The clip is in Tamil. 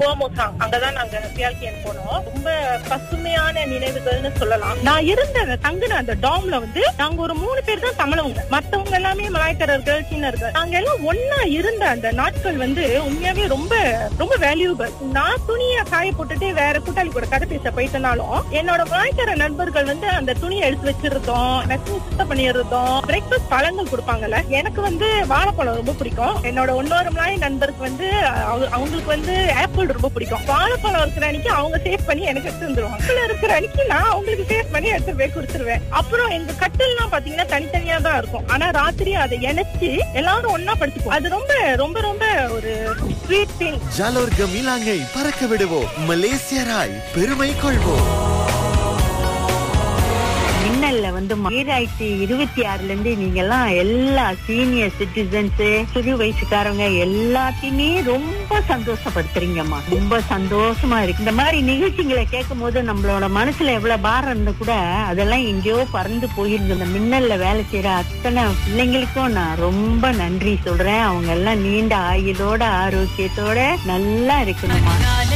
கோமோசாங் அங்கதான் நாங்க பியால்கியன் போனோம் ரொம்ப பசுமையான நினைவுகள்னு சொல்லலாம் நான் இருந்த அந்த தங்குன அந்த டாம்ல வந்து நாங்க ஒரு மூணு பேர் தான் தமிழவங்க மத்தவங்க எல்லாமே மலாய்க்காரர்கள் சீனர்கள் நாங்க எல்லாம் ஒன்னா இருந்த அந்த நாட்கள் வந்து உண்மையாவே ரொம்ப ரொம்ப வேல்யூபிள் நான் துணியை காய போட்டுட்டு வேற கூட்டாளி கூட கதை பேச போயிட்டனாலும் என்னோட மலாய்க்கார நண்பர்கள் வந்து அந்த துணியை எடுத்து வச்சிருந்தோம் நெக்ஸ்ட் சுத்தம் பண்ணிடுறதும் பிரேக்ஃபாஸ்ட் பழங்கள் கொடுப்பாங்கல்ல எனக்கு வந்து வாழைப்பழம் ரொம்ப பிடிக்கும் என்னோட இன்னொரு மலாய் நண்பருக்கு வந்து அவ- அவங்களுக்கு வந்து ஆப்பிள் ரொம்ப பிடிக்கும் வாழைப்பழம் இருக்கிற அன்னைக்கு அவங்க சேவ் பண்ணி எனக்கு எடுத்து வந்துருவாங்க ஆப்பிள் இருக்கிற அன்னைக்கு நான் அவங்களுக்கு சேவ் பண்ணி எடுத்து போய் கொடுத்துருவேன் அப்புறம் எங்க கட்டில்லாம் பாத்தீங்கன்னா தனித்தனியா தான் இருக்கும் ஆனா ராத்திரி அதை இணைச்சு எல்லாரும் ஒன்னா படுத்துக்குவோம் அது ரொம்ப ரொம்ப ரொம்ப ஒரு ஸ்வீட் திங் ஜாலோர் கமிலாங்கை பறக்க விடுவோம் மலேசியராய் பெருமை கொள்வோம் மின்னல்ல வந்து ஈராயிரத்தி இருபத்தி ஆறுல இருந்து நீங்க எல்லாம் எல்லா சீனியர் சிட்டிசன்ஸ் சிறு வயசுக்காரங்க எல்லாத்தையுமே ரொம்ப சந்தோஷப்படுத்துறீங்கம்மா ரொம்ப சந்தோஷமா இருக்கு இந்த மாதிரி நிகழ்ச்சிகளை கேட்கும் போது நம்மளோட மனசுல எவ்வளவு பாரம் இருந்தா கூட அதெல்லாம் எங்கேயோ பறந்து போயிருந்து இந்த மின்னல்ல வேலை செய்யற அத்தனை பிள்ளைங்களுக்கும் நான் ரொம்ப நன்றி சொல்றேன் அவங்க எல்லாம் நீண்ட ஆயுளோட ஆரோக்கியத்தோட நல்லா இருக்கணும்மா